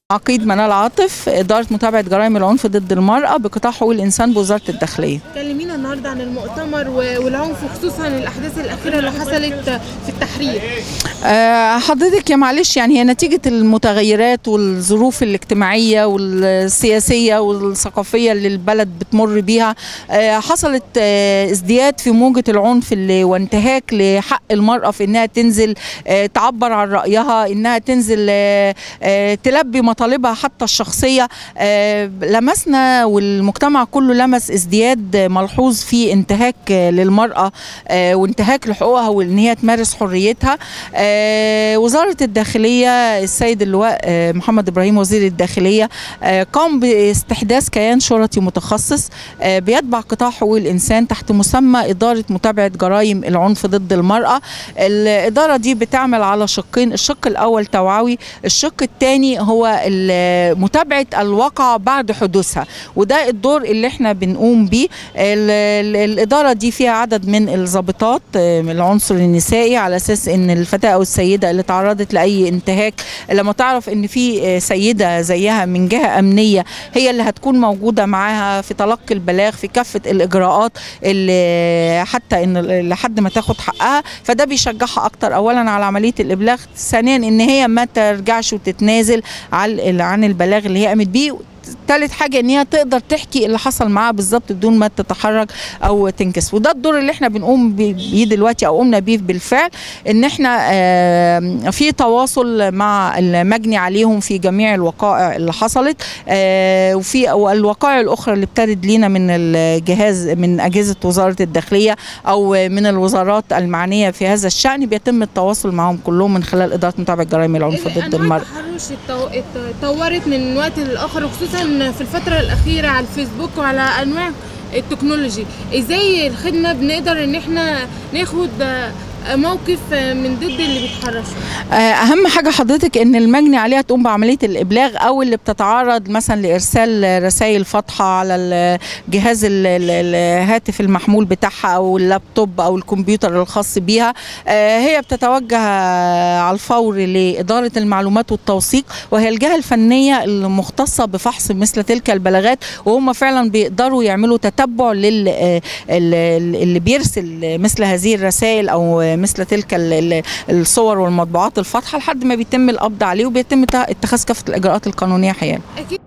عقيد منال عاطف إدارة متابعة جرائم العنف ضد المرأة بقطاع حقوق الإنسان بوزارة الداخلية كلمينا النهارده عن المؤتمر و- والعنف خصوصا الاحداث الاخيره اللي حصلت في التحرير آه، حضرتك يا معلش يعني هي نتيجة المتغيرات والظروف الاجتماعية والسياسية والثقافية اللي البلد بتمر بيها آه، حصلت آه، ازدياد في موجة العنف اللي وانتهاك لحق المرأة في انها تنزل آه، تعبر عن رأيها انها تنزل آه، آه، تلبي مطالبها حتى الشخصية آه، لمسنا والمجتمع كله لمس ازدياد ملحوظ في انتهاك آه، للمرأة آه، وانتهاك لحقوقها وان هي تمارس حريتها آه، وزارة الداخلية السيد اللواء آه، محمد إبراهيم وزير الداخلية آه، قام باستحداث كيان شرطي متخصص آه، بيتبع قطاع حقوق الإنسان تحت مسمى إدارة متابعة جرائم العنف ضد المرأة الإدارة دي بتعمل على شقين الشق الأول توعوي الشق الثاني هو ال- متابعة الواقع بعد حدوثها وده الدور اللي احنا بنقوم بيه ال- ال- الإدارة دي فيها عدد من الضابطات آه، من العنصر النسائي على أساس إن الفتاة أو السيدة اللي تعرضت لأي انتهاك لما تعرف إن في آه، سيدة زيها من جهة أمنية هي اللي هتكون موجودة معاها في تلقي البلاغ في كافة الإجراءات اللي حتى إن لحد ما تاخد حقها فده بيشجعها أكتر أولا على عملية الإبلاغ ثانيا إن هي ما ترجعش وتتنازل عن عن البلاغ اللي هي قامت بيه تالت حاجة ان هي تقدر تحكي اللي حصل معاها بالظبط بدون ما تتحرك او تنكس وده الدور اللي احنا بنقوم بيه دلوقتي او قمنا بيه بالفعل ان احنا آه، في تواصل مع المجني عليهم في جميع الوقائع اللي حصلت آه، وفي الوقائع الاخرى اللي بترد لينا من الجهاز من اجهزة وزارة الداخلية او من الوزارات المعنية في هذا الشأن بيتم التواصل معهم كلهم من خلال ادارة متابعة جرائم العنف ضد أنواع المرأة التحرش اتطو- اتطورت من وقت للاخر وخصوصا في الفتره الاخيره على الفيسبوك وعلى انواع التكنولوجي ازاي الخدمه بنقدر ان احنا ناخد آه، موقف آه، من ضد اللي بيتحرشوا آه، اهم حاجه حضرتك ان المجني عليها تقوم بعمليه الابلاغ او اللي بتتعرض مثلا لارسال رسائل فاضحه على الجهاز ال- ال- الهاتف المحمول بتاعها او اللابتوب او الكمبيوتر الخاص بيها آه، هي بتتوجه آه، على الفور لاداره المعلومات والتوثيق وهي الجهه الفنيه المختصه بفحص مثل تلك البلاغات وهم فعلا بيقدروا يعملوا تتبع لل آه، ال- ال- اللي بيرسل مثل هذه الرسائل او مثل تلك ال- ال- الصور والمطبوعات الفاضحه لحد ما بيتم القبض عليه وبيتم اتخاذ كافه الاجراءات القانونيه حياله اكيد